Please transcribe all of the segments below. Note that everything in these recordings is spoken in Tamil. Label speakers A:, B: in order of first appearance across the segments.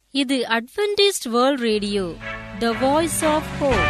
A: இது Adventist World Radio the Voice of Hope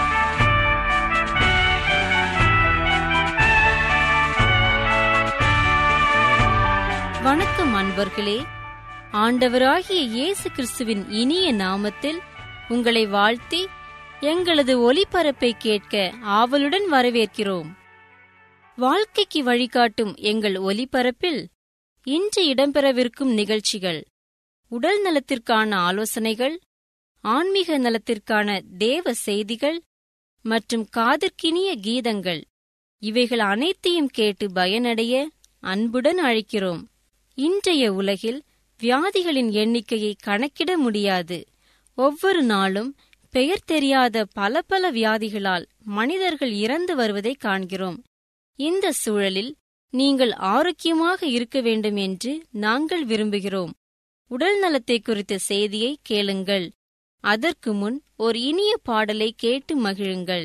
A: வணக்கம் அன்பர்களே ஆண்டவராகிய இயேசு கிறிஸ்துவின் இனிய நாமத்தில் உங்களை வாழ்த்தி எங்களது ஒலிபரப்பை கேட்க ஆவலுடன் வரவேற்கிறோம் வாழ்க்கைக்கு வழிகாட்டும் எங்கள் ஒலிபரப்பில் இன்று இடம்பெறவிருக்கும் நிகழ்ச்சிகள் உடல் நலத்திற்கான ஆலோசனைகள் ஆன்மீக நலத்திற்கான தேவ செய்திகள் மற்றும் காதற்கினிய கீதங்கள் இவைகள் அனைத்தையும் கேட்டு பயனடைய அன்புடன் அழைக்கிறோம் இன்றைய உலகில் வியாதிகளின் எண்ணிக்கையை கணக்கிட முடியாது ஒவ்வொரு நாளும் பெயர் தெரியாத பல பல வியாதிகளால் மனிதர்கள் இறந்து வருவதை காண்கிறோம் இந்த சூழலில் நீங்கள் ஆரோக்கியமாக இருக்க வேண்டும் என்று நாங்கள் விரும்புகிறோம் உடல் நலத்தை குறித்த செய்தியை கேளுங்கள் அதற்கு முன் ஒரு இனிய பாடலை கேட்டு மகிழுங்கள்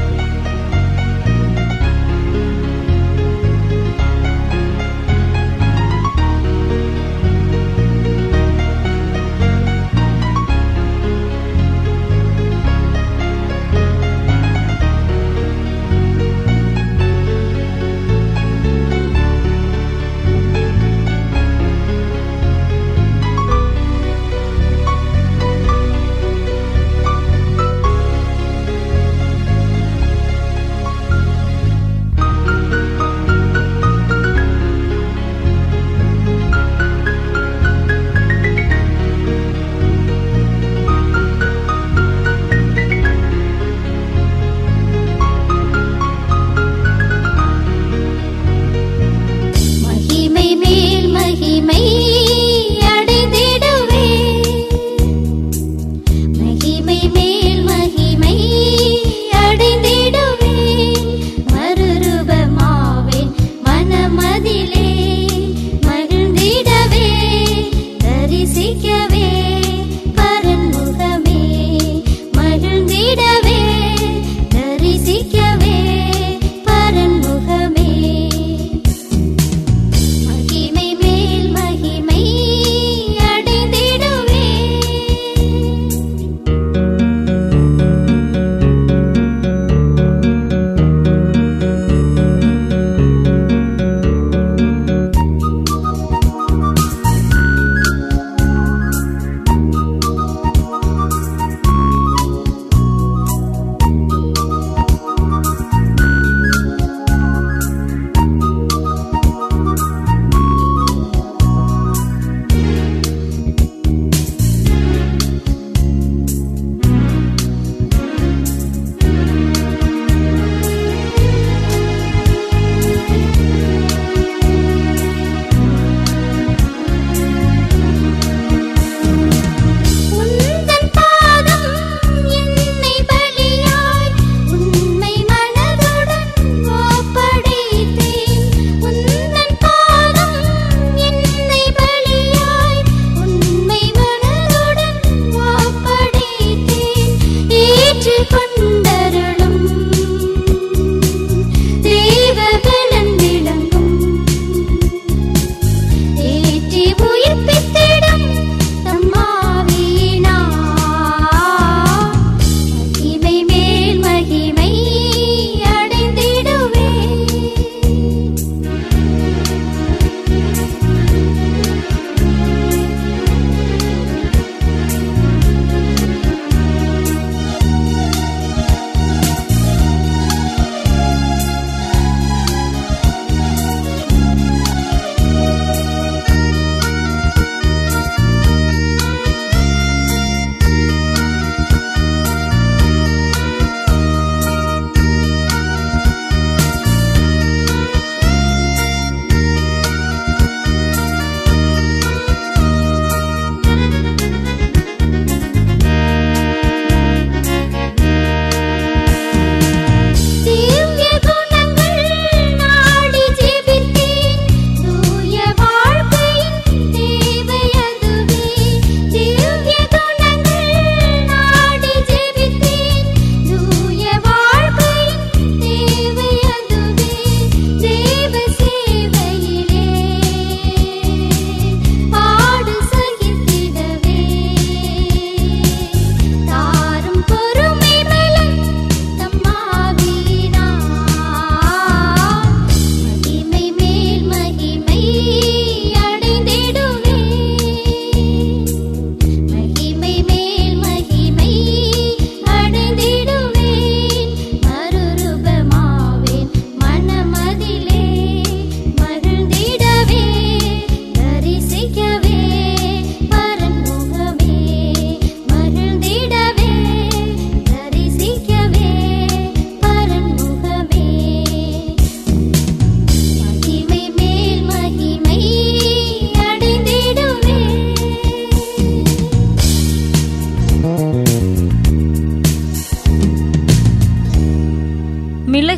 B: மகிமை மேல் மகிமை அடைந்திடுவே மகிமை மேல் மகிமை அடைந்திடுவே மறுரூபமாவேன் மனமதிலே மகிழ்ந்திடவே தரிசிக்கவே பரன்முகமே மகிழ்ந்திடவே தரிசிக்கவே பரன்முகமே மகிமை மேல் மகிமை அடைந்திடுவே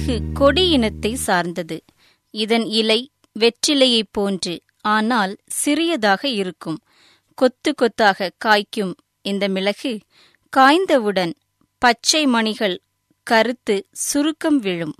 A: மிளகு கொடி இனத்தை சார்ந்தது இதன் இலை வெற்றிலையைப் போன்று ஆனால் சிறியதாக இருக்கும் கொத்து கொத்தாக காய்க்கும் இந்த மிளகு காய்ந்தவுடன் பச்சை மணிகள் கருத்து சுருக்கம் விழும்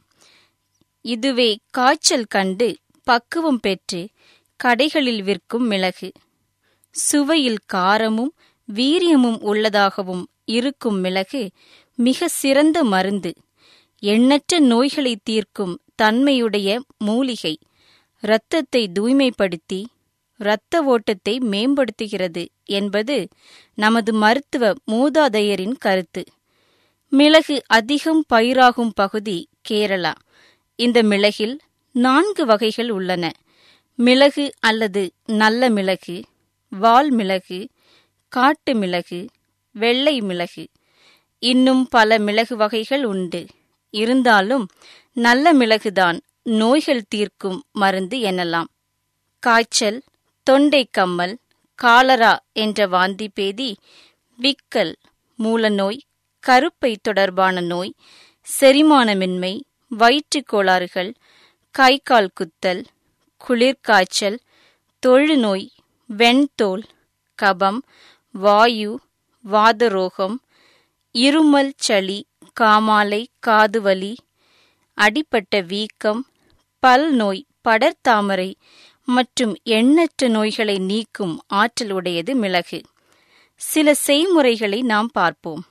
A: இதுவே காய்ச்சல் கண்டு பக்குவம் பெற்று கடைகளில் விற்கும் மிளகு சுவையில் காரமும் வீரியமும் உள்ளதாகவும் இருக்கும் மிளகு மிக சிறந்த மருந்து எண்ணற்ற நோய்களை தீர்க்கும் தன்மையுடைய மூலிகை இரத்தத்தை தூய்மைப்படுத்தி இரத்த ஓட்டத்தை மேம்படுத்துகிறது என்பது நமது மருத்துவ மூதாதையரின் கருத்து மிளகு அதிகம் பயிராகும் பகுதி கேரளா இந்த மிளகில் நான்கு வகைகள் உள்ளன மிளகு அல்லது நல்ல மிளகு வால் மிளகு காட்டு மிளகு வெள்ளை மிளகு இன்னும் பல மிளகு வகைகள் உண்டு இருந்தாலும் நல்ல மிளகுதான் நோய்கள் தீர்க்கும் மருந்து எனலாம் காய்ச்சல் தொண்டை கம்மல் காலரா என்ற வாந்தி பேதி விக்கல் மூலநோய் கருப்பை தொடர்பான நோய் செரிமானமின்மை வயிற்றுக் கோளாறுகள் கை கால் குத்தல் குளிர்காய்ச்சல் தொழுநோய் வெண்தோல் கபம் வாயு வாதரோகம் இருமல் சளி காமாலை காதுவலி அடிப்பட்ட வீக்கம் பல் நோய் படர்தாமரை மற்றும் எண்ணற்ற நோய்களை நீக்கும் ஆற்றல் உடையது மிளகு சில செய்முறைகளை நாம் பார்ப்போம்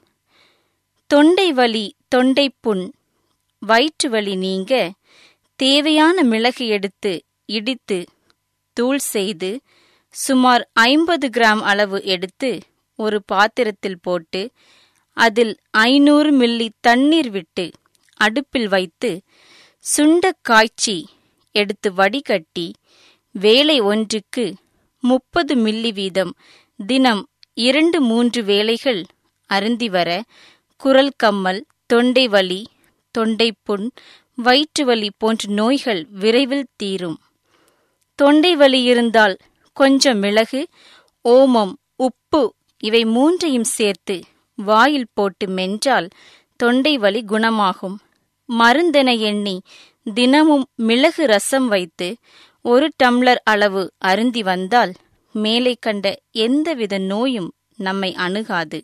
A: தொண்டை வலி தொண்டை புண் வயிற்று வலி நீங்க தேவையான மிளகு எடுத்து இடித்து தூள் செய்து சுமார் ஐம்பது கிராம் அளவு எடுத்து ஒரு பாத்திரத்தில் போட்டு அதில் ஐநூறு மில்லி தண்ணீர் விட்டு அடுப்பில் வைத்து சுண்ட காய்ச்சி எடுத்து வடிகட்டி வேலை ஒன்றுக்கு முப்பது மில்லி வீதம் தினம் இரண்டு மூன்று வேளைகள் அருந்தி வர குரல் கம்மல் தொண்டை வலி தொண்டைப்புண் வயிற்று வலி போன்ற நோய்கள் விரைவில் தீரும் தொண்டை வலி இருந்தால் கொஞ்சம் மிளகு ஓமம் உப்பு இவை மூன்றையும் சேர்த்து வாயில் போட்டு மென்றால் தொண்டை வலி குணமாகும் மருந்தென எண்ணி தினமும் மிளகு ரசம் வைத்து ஒரு டம்ளர் அளவு அருந்தி வந்தால் மேலே கண்ட எந்தவித நோயும் நம்மை அணுகாது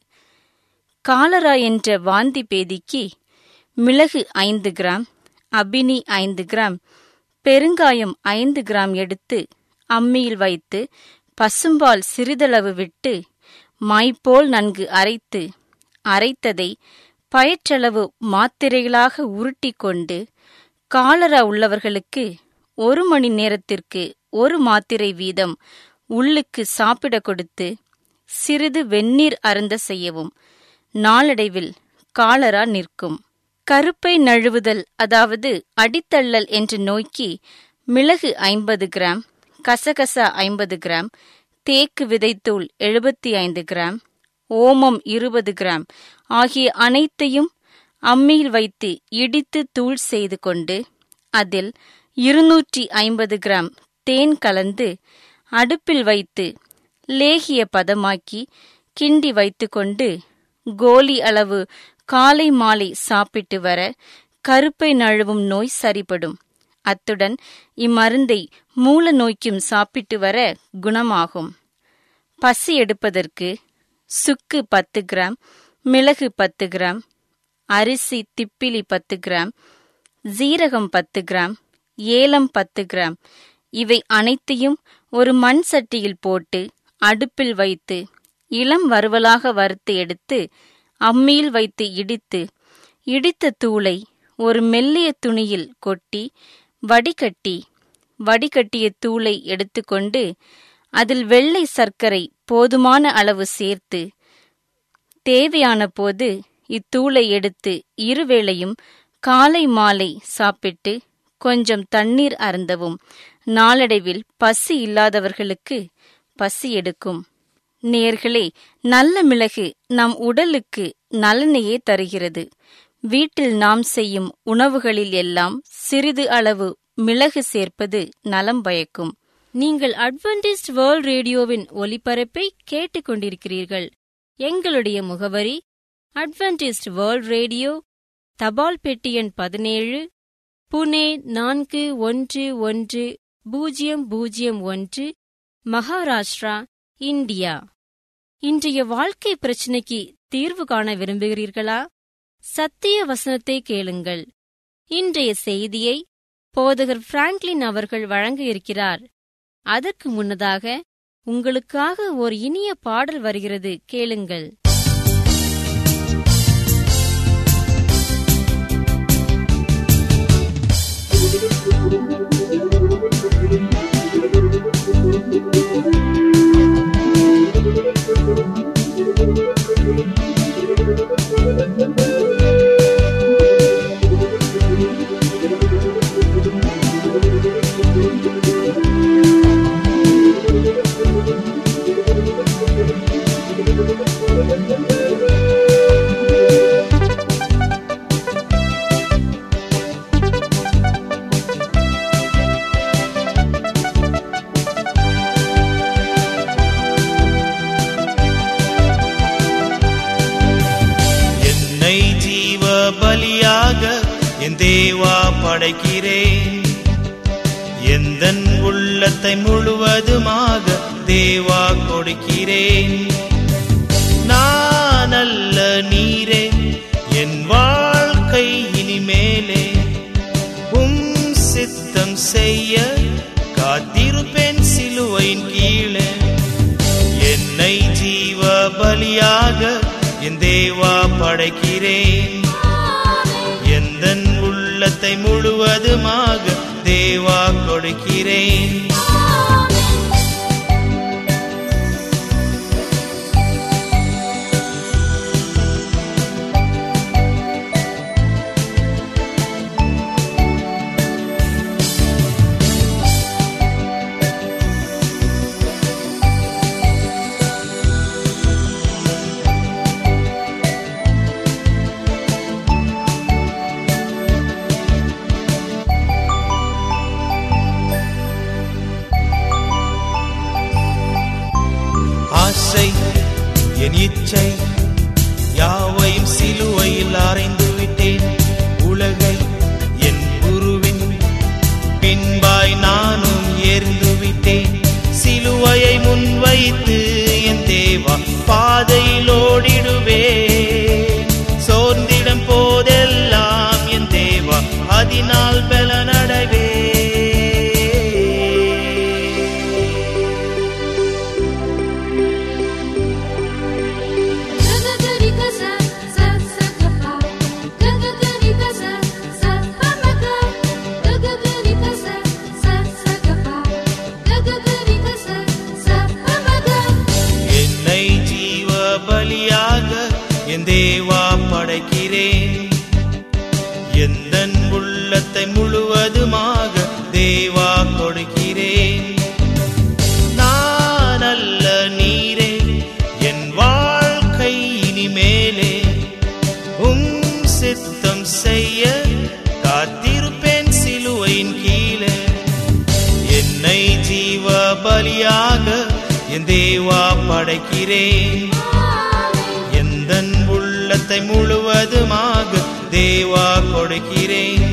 A: காலரா என்ற வாந்தி பேதிக்கு மிளகு ஐந்து கிராம் அபினி ஐந்து கிராம் பெருங்காயம் ஐந்து கிராம் எடுத்து அம்மியில் வைத்து பசும்பால் சிறிதளவு விட்டு மாய்போல் நன்கு அரைத்து அரைத்ததை பயற்றளவு மாத்திரைகளாக உருட்டி கொண்டு காலரா உள்ளவர்களுக்கு ஒரு மணி நேரத்திற்கு ஒரு மாத்திரை வீதம் உள்ளுக்கு சாப்பிட கொடுத்து சிறிது வெந்நீர் அருந்த செய்யவும் நாளடைவில் காலரா நிற்கும் கருப்பை நழுவுதல் அதாவது அடித்தள்ளல் என்ற நோய்க்கு மிளகு ஐம்பது கிராம் கசகசா ஐம்பது கிராம் தேக்கு விதைத்தூள் எழுபத்தி ஐந்து கிராம் ஓமம் இருபது கிராம் ஆகிய அனைத்தையும் அம்மியில் வைத்து இடித்து தூள் செய்து கொண்டு அதில் இருநூற்றி ஐம்பது கிராம் தேன் கலந்து அடுப்பில் வைத்து லேகிய பதமாக்கி கிண்டி வைத்துக்கொண்டு கோலி அளவு காலை மாலை சாப்பிட்டு வர கருப்பை நழுவும் நோய் சரிபடும் அத்துடன் இம்மருந்தை மூல நோய்க்கும் சாப்பிட்டு வர குணமாகும் பசி எடுப்பதற்கு சுக்கு பத்து கிராம் மிளகு பத்து கிராம் அரிசி திப்பிலி பத்து கிராம் ஜீரகம் பத்து கிராம் ஏலம் பத்து கிராம் இவை அனைத்தையும் ஒரு மண் சட்டியில் போட்டு அடுப்பில் வைத்து இளம் வறுவலாக வறுத்து எடுத்து அம்மியில் வைத்து இடித்து இடித்த தூளை ஒரு மெல்லிய துணியில் கொட்டி வடிகட்டி வடிகட்டிய தூளை எடுத்துக்கொண்டு அதில் வெள்ளை சர்க்கரை போதுமான அளவு சேர்த்து தேவையான போது இத்தூளை எடுத்து இருவேளையும் காலை மாலை சாப்பிட்டு கொஞ்சம் தண்ணீர் அருந்தவும் நாளடைவில் பசி இல்லாதவர்களுக்கு பசி எடுக்கும் நேர்களே நல்ல மிளகு நம் உடலுக்கு நலனையே தருகிறது வீட்டில் நாம் செய்யும் உணவுகளில் எல்லாம் சிறிது அளவு மிளகு சேர்ப்பது நலம் பயக்கும் நீங்கள் அட்வென்டிஸ்ட் வேர்ல்ட் ரேடியோவின் ஒலிபரப்பை கேட்டுக்கொண்டிருக்கிறீர்கள் எங்களுடைய முகவரி அட்வென்டிஸ்ட் வேர்ல்ட் ரேடியோ தபால் பெட்டி எண் பதினேழு புனே நான்கு ஒன்று ஒன்று பூஜ்ஜியம் பூஜ்ஜியம் ஒன்று மகாராஷ்டிரா இந்தியா இன்றைய வாழ்க்கை பிரச்சனைக்கு தீர்வு காண விரும்புகிறீர்களா சத்திய வசனத்தை கேளுங்கள் இன்றைய செய்தியை போதகர் பிராங்க்லின் அவர்கள் வழங்க இருக்கிறார் அதற்கு முன்னதாக உங்களுக்காக ஒரு இனிய பாடல் வருகிறது கேளுங்கள்
C: என்னை ஜீவ பலியாக என் தேவா படைக்கிறேன் எந்தன் உள்ளத்தை முழுவதுமாக தேவா கொடுக்கிறேன் நான் அல்ல நீரே என் வாழ்க்கை இனிமேலே உம் சித்தம் செய்ய காத்திருப்பேன் சிலுவையின் கீழே என்னை ஜீவ பலியாக என் தேவா படைக்கிறேன் எந்தன் உள்ளத்தை முழுவதுமாக தேவா கொடுக்கிறேன் ஆசை என் இச்சை யாவையும் சிலுவையில் அறைந்து விட்டேன் உலகை என் குருவின் பின்பாய் நானும் எரிந்து விட்டேன் சிலுவையை முன்வைத்து என் தேவா பாதையில் ஓடிடுவேன் சோர்ந்திடும் போதெல்லாம் என் தேவா அதனால் பலனடைவே என்னை ஜீவ பலியாக என் தேவா படைக்கிறேன் எந்தன் உள்ளத்தை முழுவதுமாக தேவா கொடுக்கிறேன் நான் அல்ல நீரே என் வாழ்க்கை இனிமேலே உம் சித்தம் செய்ய காத்திருப்பேன் சிலுவையின் கீழே என்னை ஜீவ பலியாக என் தேவா படைக்கிறேன் எந்தன் உள்ளத்தை முழுவதுமாக தேவா கொடுக்கிறேன்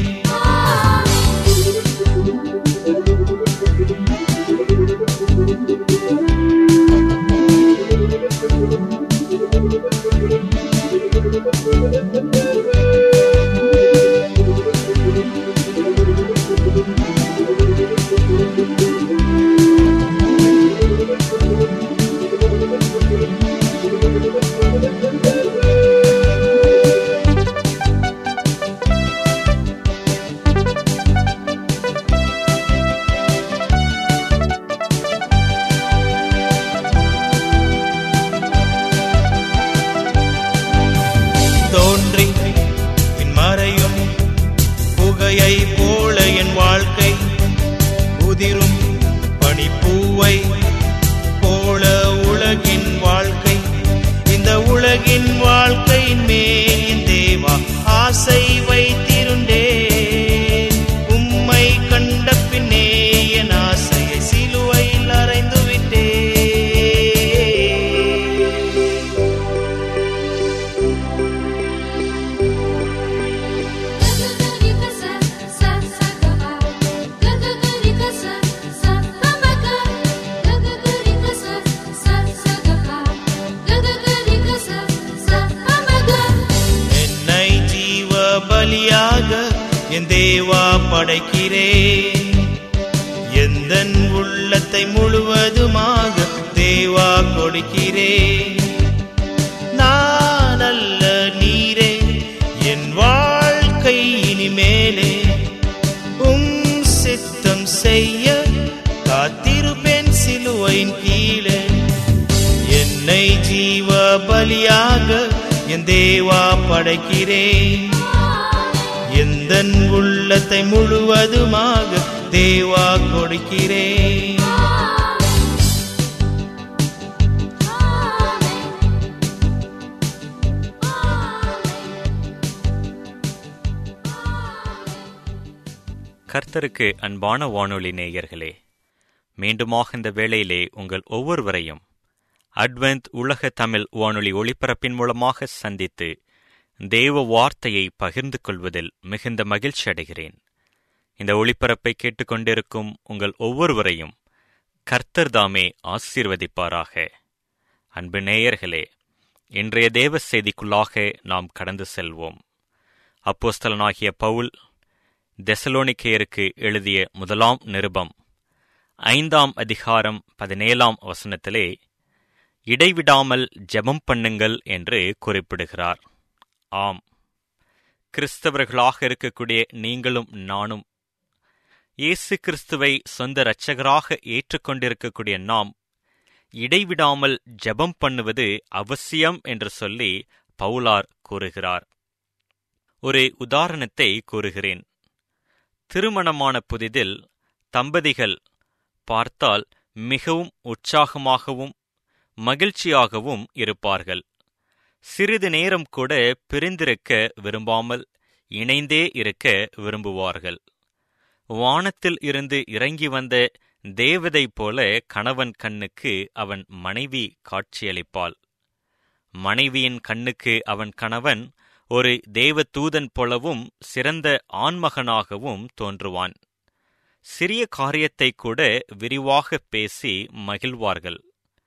C: தோன்றி பின் மறையும் புகையை போல என் வாழ்க்கை உதிரும் பனிப்பூவை போல உலகின் வாழ்க்கை இந்த உலகின் வாழ்க்கையின் மேல் என் தேவா ஆசை வைத்திருந்தேன் உம்மை கண்ட பின்னே என் ஆசையை சிலுவையில் அறைந்து விட்டேன்
B: Sa
C: என் தேவா படைக்கிறேன் எந்தன் உள்ளத்தை முழுவதுமாக தேவா கொடுக்கிறேன் நான் அல்ல நீரே என் வாழ்க்கை இனிமேலே உம் சித்தம் செய்ய காத்திருப்பேன் சிலுவையின் கீழே என்னை ஜீவ பலியாக என் தேவா படைக்கிறேன் எந்தன் உள்ளத்தை முழுவதுமாக தேவா கொடுக்கிறேன்
D: கர்த்தருக்கு அன்பான வானொலி நேயர்களே மீண்டுமாக இந்த வேளையிலே உங்கள் ஒவ்வொருவரையும் அட்வென்த் உலக தமிழ் வானொலி ஒளிபரப்பின் மூலமாக சந்தித்து தேவ வார்த்தையை பகிர்ந்து கொள்வதில் மிகுந்த மகிழ்ச்சி அடைகிறேன் இந்த ஒளிபரப்பை கேட்டுக்கொண்டிருக்கும் உங்கள் ஒவ்வொருவரையும் கர்த்தர் தாமே ஆசீர்வதிப்பாராக அன்பு நேயர்களே இன்றைய தேவ செய்திக்குள்ளாக நாம் கடந்து செல்வோம் அப்போஸ்தலனாகிய பவுல் தெசலோனிக்கேயருக்கு எழுதிய முதலாம் நிருபம் ஐந்தாம் அதிகாரம் பதினேழாம் வசனத்திலே இடைவிடாமல் ஜெபம் பண்ணுங்கள் என்று குறிப்பிடுகிறார் ஆம் கிறிஸ்தவர்களாக இருக்கக்கூடிய நீங்களும் நானும் இயேசு கிறிஸ்துவை சொந்த இரட்சகராக ஏற்றுக்கொண்டிருக்கக்கூடிய நாம் இடைவிடாமல் ஜெபம் பண்ணுவது அவசியம் என்று சொல்லி பவுலார் கூறுகிறார் ஒரு உதாரணத்தை கூறுகிறேன் திருமணமான புதிதில் தம்பதிகள் பார்த்தால் மிகவும் உற்சாகமாகவும் மகிழ்ச்சியாகவும் இருப்பார்கள் சிறிது நேரம் கூட பிரிந்திருக்க விரும்பாமல் இணைந்தே இருக்க விரும்புவார்கள் வானத்தில் இருந்து இறங்கி வந்த தேவதை போல கணவன் கண்ணுக்கு அவன் மனைவி காட்சியளிப்பாள் மனைவியின் கண்ணுக்கு அவன் கணவன் ஒரு தேவதூதன் போலவும் சிறந்த ஆண்மகனாகவும் தோன்றுவான் சிறிய காரியத்தை கூட விரிவாக பேசி மகிழ்வார்கள்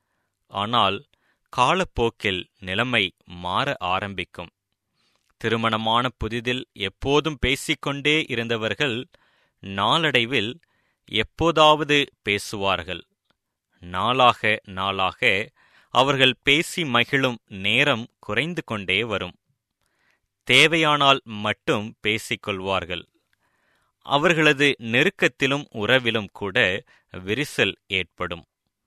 D: ஆனால் காலப்போக்கில் நிலைமை மாற ஆரம்பிக்கும் திருமணமான புதிதில் எப்போதும் பேசிக்கொண்டே இருந்தவர்கள் நாளடைவில் எப்போதாவது பேசுவார்கள் நாளாக நாளாக அவர்கள் பேசி மகிழும் நேரம் குறைந்து கொண்டே வரும் தேவையானால் மட்டும் பேசிக்கொள்வார்கள் அவர்களது நெருக்கத்திலும் உறவிலும் கூட விரிசல் ஏற்படும்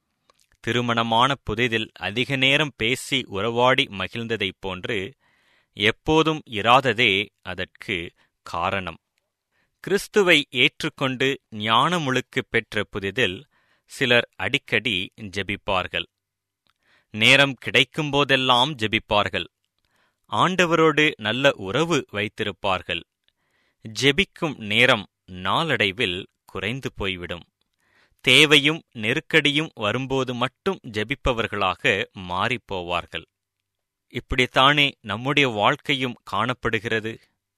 D: திருமணமான புதிதில் அதிக நேரம் பேசி உறவாடி மகிழ்ந்ததைப் போன்று எப்போதும் இராததே அதற்கு காரணம் கிறிஸ்துவை ஏற்றுக்கொண்டு ஞானமுழுக்கு பெற்ற புதிதில் சிலர் அடிக்கடி ஜெபிப்பார்கள் நேரம் கிடைக்கும்போதெல்லாம் ஜெபிப்பார்கள் ஆண்டவரோடு நல்ல உறவு வைத்திருப்பார்கள் ஜெபிக்கும் நேரம் நாளடைவில் குறைந்து போய்விடும் தேவையும் நெருக்கடியும் வரும்போது மட்டும் ஜெபிப்பவர்களாக மாறிப்போவார்கள் இப்படித்தானே நம்முடைய வாழ்க்கையும் காணப்படுகிறது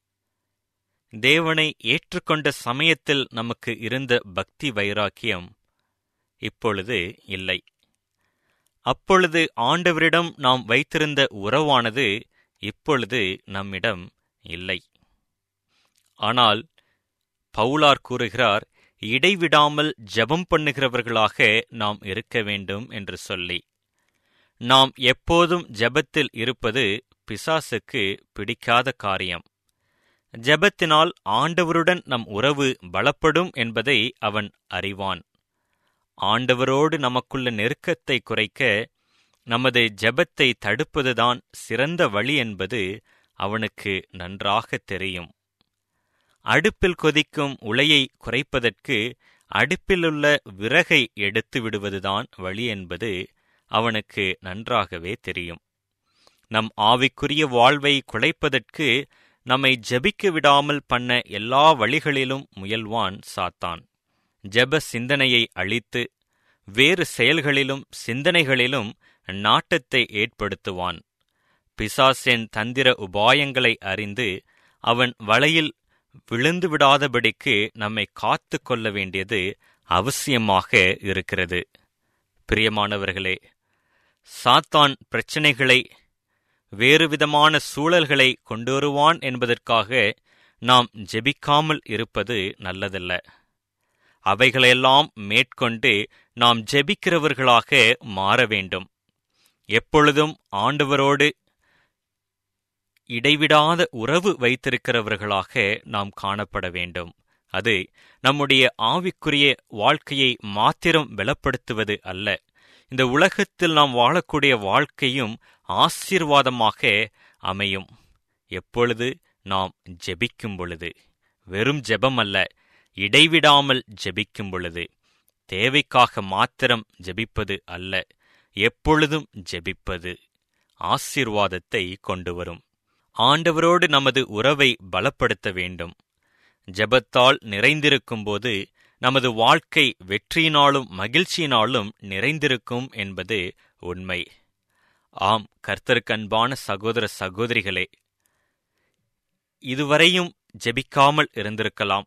D: தேவனை ஏற்றுக்கொண்ட சமயத்தில் நமக்கு இருந்த பக்தி வைராக்கியம் இப்பொழுது இல்லை அப்பொழுது ஆண்டவரிடம் நாம் வைத்திருந்த உறவானது இப்பொழுது நம்மிடம் இல்லை ஆனால் பவுலார் கூறுகிறார் இடைவிடாமல் ஜெபம் பண்ணுகிறவர்களாக நாம் இருக்க வேண்டும் என்று சொல்லி நாம் எப்போதும் ஜெபத்தில் இருப்பது பிசாசுக்கு பிடிக்காத காரியம் ஜெபத்தினால் ஆண்டவருடன் நம் உறவு பலப்படும் என்பதை அவன் அறிவான் ஆண்டவரோடு நமக்குள்ள நெருக்கத்தை குறைக்க நமது ஜெபத்தை தடுப்பதுதான் சிறந்த வழி என்பது அவனுக்கு நன்றாக தெரியும் அடுப்பில் கொதிக்கும் உலையை குறைப்பதற்கு அடுப்பிலுள்ள விறகை எடுத்து விடுவதுதான் வழி என்பது அவனுக்கு நன்றாகவே தெரியும் நம் ஆவிக்குரிய வாழ்வை குலைப்பதற்கு நம்மை ஜெபிக்க விடாமல் பண்ண எல்லா வழிகளிலும் முயல்வான் சாத்தான் ஜெப சிந்தனையை அழித்து வேறு செயல்களிலும் சிந்தனைகளிலும் நாட்டத்தை ஏற்படுத்துவான் பிசாசின் தந்திர உபாயங்களை அறிந்து அவன் வலையில் விழுந்து விடாதபடிக்கு நம்மை காத்து கொள்ள வேண்டியது அவசியமாக இருக்கிறது பிரியமானவர்களே சாத்தான் பிரச்சனைகளை வேறு விதமான சூழல்களை கொண்டு வருவான் என்பதற்காக நாம் ஜெபிக்காமல் இருப்பது நல்லதல்ல அவைகளையெல்லாம் மேற்கொண்டு நாம் ஜெபிக்கிறவர்களாக மாற வேண்டும் எப்பொழுதும் ஆண்டவரோடு இடைவிடாத உறவு வைத்திருக்கிறவர்களாக நாம் காணப்பட வேண்டும் அது நம்முடைய ஆவிக்குரிய வாழ்க்கையை மாத்திரம் பலப்படுத்துவது அல்ல இந்த உலகத்தில் நாம் வாழக்கூடிய வாழ்க்கையும் ஆசீர்வாதமாக அமையும் எப்பொழுது நாம் ஜெபிக்கும் பொழுது வெறும் ஜெபம் அல்ல இடைவிடாமல் ஜெபிக்கும் பொழுது தேவைக்காக மாத்திரம் ஜெபிப்பது அல்ல எப்பொழுதும் ஜெபிப்பது ஆசீர்வாதத்தை கொண்டு வரும் ஆண்டவரோடு நமது உறவை பலப்படுத்த வேண்டும் ஜெபத்தால் நிறைந்திருக்கும்போது நமது வாழ்க்கை வெற்றியினாலும் மகிழ்ச்சியினாலும் நிறைந்திருக்கும் என்பது உண்மை ஆம் கர்த்தருக்கன்பான சகோதர சகோதரிகளே இதுவரையும் ஜெபிக்காமல் இருந்திருக்கலாம்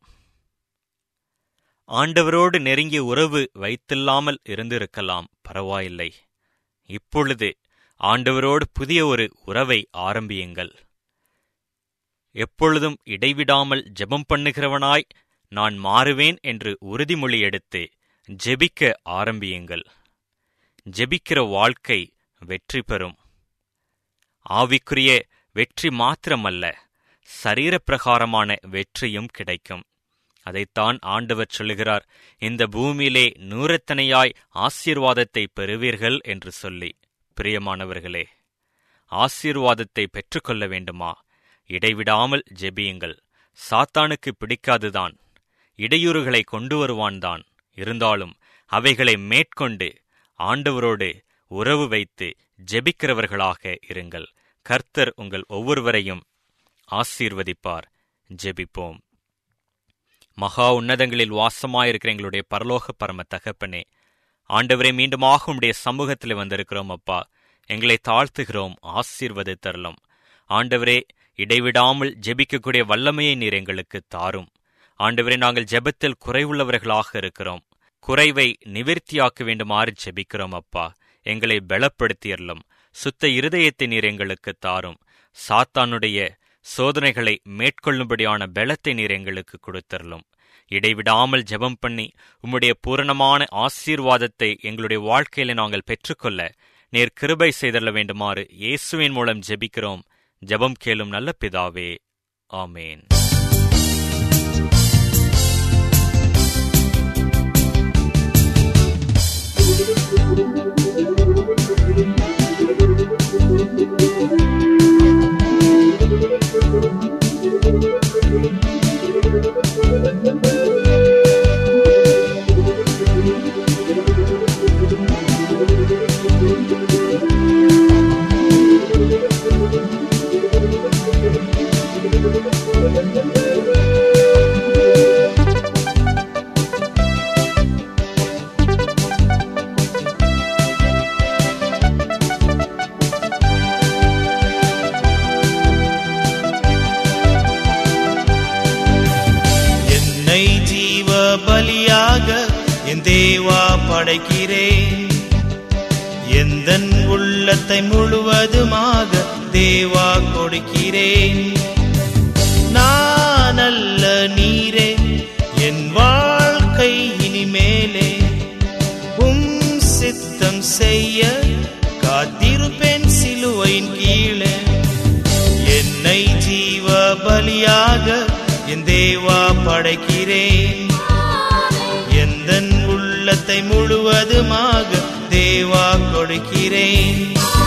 D: ஆண்டவரோடு நெருங்கிய உறவு வைத்தில்லாமல் இருந்திருக்கலாம் பரவாயில்லை இப்பொழுது ஆண்டவரோடு புதிய ஒரு உறவை ஆரம்பியுங்கள் எப்பொழுதும் இடைவிடாமல் ஜெபம் பண்ணுகிறவனாய் நான் மாறுவேன் என்று உறுதிமொழி எடுத்து ஜெபிக்க ஆரம்பியுங்கள் ஜெபிக்கிற வாழ்க்கை வெற்றி பெறும் ஆவிக்குரிய வெற்றி மாத்திரமல்ல சரீரப்பிரகாரமான வெற்றியும் கிடைக்கும் அதைத்தான் ஆண்டவர் சொல்லுகிறார் இந்த பூமியிலே நூறத்தனையாய் ஆசீர்வாதத்தை பெறுவீர்கள் என்று சொல்லி பிரியமானவர்களே ஆசீர்வாதத்தை பெற்றுக்கொள்ள வேண்டுமா இடைவிடாமல் ஜெபியுங்கள் சாத்தானுக்கு பிடிக்காதுதான் இடையூறுகளை கொண்டு வருவான்தான் இருந்தாலும் அவைகளை மேற்கொண்டு ஆண்டவரோடு உறவு வைத்து ஜெபிக்கிறவர்களாக இருங்கள் கர்த்தர் உங்கள் ஒவ்வொருவரையும் ஆசீர்வதிப்பார் ஜெபிப்போம் மகா உன்னதங்களில் வாசமாயிருக்கிற எங்களுடைய பரலோக பரம தகப்பனே ஆண்டவரே மீண்டுமாக உம்முடைய சமூகத்தில் வந்திருக்கிறோம் அப்பா எங்களை தாழ்த்துகிறோம் ஆசீர்வதித்தரலும் ஆண்டவரே இடைவிடாமல் ஜெபிக்கக்கூடிய வல்லமையை நீர் எங்களுக்கு தாரும் ஆண்டவரே நாங்கள் ஜெபத்தில் குறைவுள்ளவர்களாக இருக்கிறோம் குறைவை நிவிர்த்தியாக்க வேண்டுமாறு ஜெபிக்கிறோம் அப்பா எங்களை பலப்படுத்தியறலும் சுத்த இருதயத்தை நீர் எங்களுக்கு தாரும் சாத்தானுடைய சோதனைகளை மேற்கொள்ளும்படியான பலத்தை நீர் எங்களுக்கு கொடுத்தரலும் இடைவிடாமல் ஜெபம் பண்ணி உம்முடைய பூரணமான ஆசீர்வாதத்தை எங்களுடைய வாழ்க்கையில நாங்கள் பெற்றுக்கொள்ள நீர் கிருபை செய்தள்ள வேண்டுமாறு இயேசுவின் மூலம் ஜெபிக்கிறோம் ஜெபம் கேளும் நல்ல பிதாவே ஆமேன்
C: என்னை ஜீவ பலியாக என் தேவா படைக்கிறேன் எந்தன் உள்ளத்தை முழுவதுமாக தேவா கொடுக்கிறேன் நான் அல்ல நீரே என் வாழ்க்கை இனிமேலே உம் சித்தம் செய்ய காத்திருப்பேன் சிலுவையின் கீழே என்னை ஜீவ பலியாக என் தேவா படைக்கிறேன் எந்தன் உள்ளத்தை முழுவதுமாக தேவா கொடுக்கிறேன்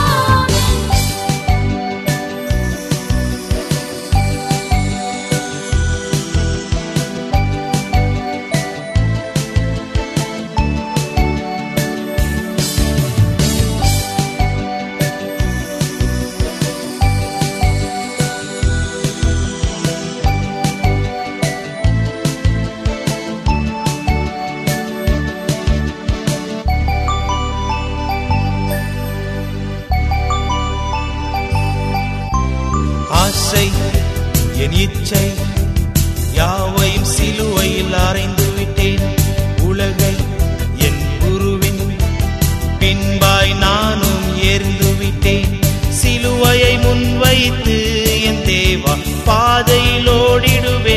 C: ஆசை என் இச்சை யாவையும் சிலுவையில் அறைந்து விட்டேன் உலகை என் குருவின் பின்பாய் நானும் எரிந்து விட்டேன் சிலுவையை முன்வைத்து என் தேவா பாதையில் ஓடிடுவேன்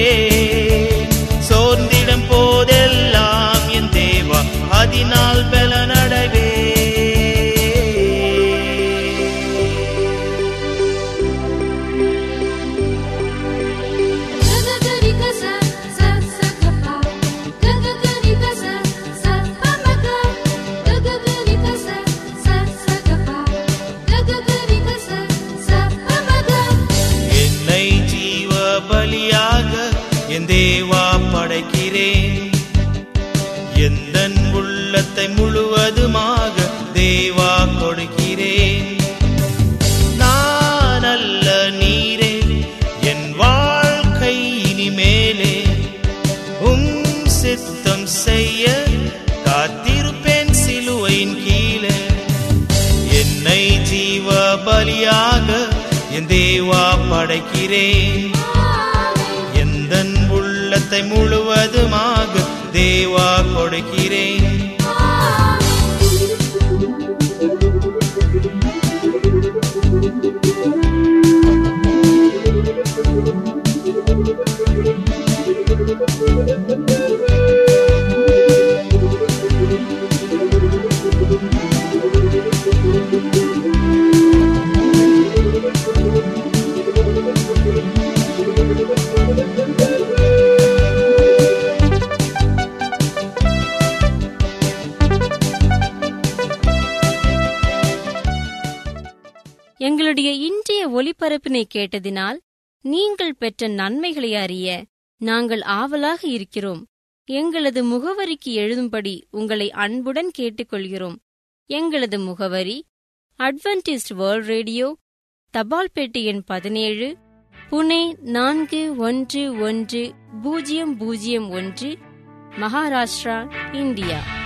C: தேவா படைக்கிறேன் எந்த உள்ளத்தை முழுவதுமாக தேவா கொடுக்கிறேன்
A: எங்களுடைய இன்றைய ஒலிபரப்பினை கேட்டதினால் நீங்கள் பெற்ற நன்மைகளை அறிய நாங்கள் ஆவலாக இருக்கிறோம் எங்களது முகவரிக்கு எழுதும்படி உங்களை அன்புடன் கேட்டுக்கொள்கிறோம் எங்களது முகவரி அட்வென்டிஸ்ட் வேர்ல்ட் ரேடியோ தபால் பெட்டி எண் பதினேழு புனே நான்கு ஒன்று ஒன்று பூஜ்ஜியம் பூஜ்ஜியம் ஒன்று மகாராஷ்டிரா இந்தியா